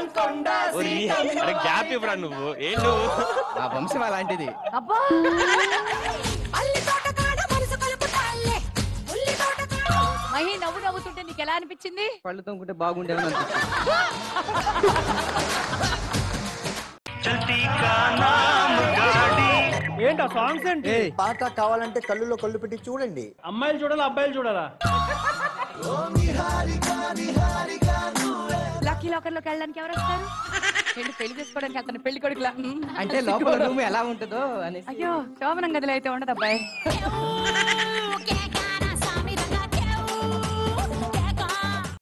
Gap ఇవ్వరా నువ్వు ఏం నువ్వు ఆ వంశం అలాంటిది అబ్బా అల్లి తోట కాడ మనసు కలుపుతాలే ఉల్లి తోట కాడ మహి నవ్వు నవ్వుతుంటే నీకు ఎలా అనిపించింది పళ్ళు తోముకుంటే బాగుండేమని అనిపించింది ఏంటా సాంగ్స్ ఏంటి ఏయ్, పాట కావాలంటే కళ్ళులో కళ్ళు పెట్టి చూడండి అమ్మాయిలు చూడాలా అబ్బాయిలు చూడాలా లక్కీ లాకర్ లోకి వెళ్ళడానికి ఎవరు వస్తారు పెళ్లి పెళ్లి చేసుకోవడానికి అతను పెళ్లి కొడుకులా మ్. అంటే లోపల రూమ్ ఎలా ఉంటుందో అనేసి అయ్యో శోభనం గదిలో అయితే ఉండదు అబ్బాయి